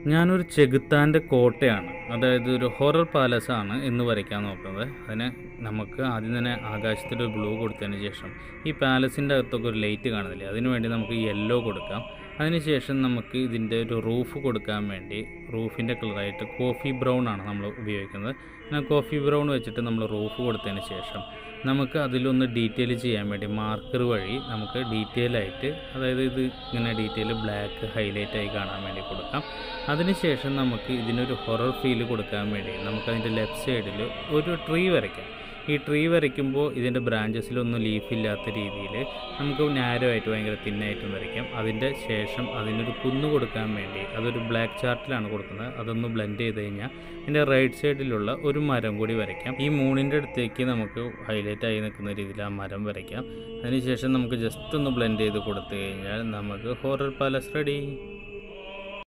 ഞാനൊരു ചെകുത്താൻ്റെ കോട്ടയാണ് അതായത് ഒരു ഹൊറർ പാലസ് ആണ് ഇന്ന് വരയ്ക്കാൻ നോക്കുന്നത് അതിന് നമുക്ക് ആദ്യം തന്നെ ആകാശത്തിൽ ഒരു ബ്ലൂ കൊടുത്തതിന് ശേഷം ഈ പാലസിൻ്റെ അകത്തൊക്കെ ഒരു ലൈറ്റ് കാണുന്നില്ലേ അതിന് വേണ്ടി നമുക്ക് യെല്ലോ കൊടുക്കാം അതിനുശേഷം നമുക്ക് ഇതിൻ്റെ ഒരു റൂഫ് കൊടുക്കാൻ വേണ്ടി റൂഫിൻ്റെ കളറായിട്ട് കോഫി ബ്രൗൺ ആണ് നമ്മൾ ഉപയോഗിക്കുന്നത് പിന്നെ കോഫി ബ്രൗൺ വെച്ചിട്ട് നമ്മൾ റൂഫ് കൊടുത്തതിന് ശേഷം നമുക്ക് അതിലൊന്ന് ഡീറ്റെയിൽ ചെയ്യാൻ വേണ്ടി മാർക്കർ വഴി നമുക്ക് ഡീറ്റെയിൽ ആയിട്ട് അതായത് ഇത് ഇങ്ങനെ ഡീറ്റെയിൽ ബ്ലാക്ക് ഹൈലൈറ്റ് ആയി കാണാൻ വേണ്ടി കൊടുക്കാം അതിനുശേഷം നമുക്ക് ഇതിനൊരു ഹൊറർ ഫീൽ കൊടുക്കാൻ വേണ്ടി നമുക്ക് അതിൻ്റെ ലെഫ്റ്റ് സൈഡിൽ ഒരു ട്രീ വരയ്ക്കാം ഈ ട്രീ വരയ്ക്കുമ്പോൾ ഇതിൻ്റെ ബ്രാഞ്ചസിലൊന്നും ലീഫ് ഇല്ലാത്ത രീതിയിൽ നമുക്ക് നാരോ ആയിട്ട് ഭയങ്കര തിന്നായിട്ടും വരയ്ക്കാം അതിൻ്റെ ശേഷം അതിനൊരു കുന്ന് കൊടുക്കാൻ വേണ്ടി അതൊരു ബ്ലാക്ക് ചാർട്ടിലാണ് കൊടുക്കുന്നത് അതൊന്ന് ബ്ലെൻഡ് ചെയ്ത് കഴിഞ്ഞാൽ ഇതിൻ്റെ റൈറ്റ് സൈഡിലുള്ള ഒരു മരം കൂടി വരയ്ക്കാം ഈ മൂണിൻ്റെ അടുത്തേക്ക് നമുക്ക് ഹൈലൈറ്റ് ആയി നിൽക്കുന്ന രീതിയിൽ ആ മരം വരയ്ക്കാം അതിനുശേഷം നമുക്ക് ജസ്റ്റ് ഒന്ന് ബ്ലെൻഡ് ചെയ്ത് കൊടുത്തു കഴിഞ്ഞാൽ നമുക്ക് ഹൊറർ പാലസ് റെഡി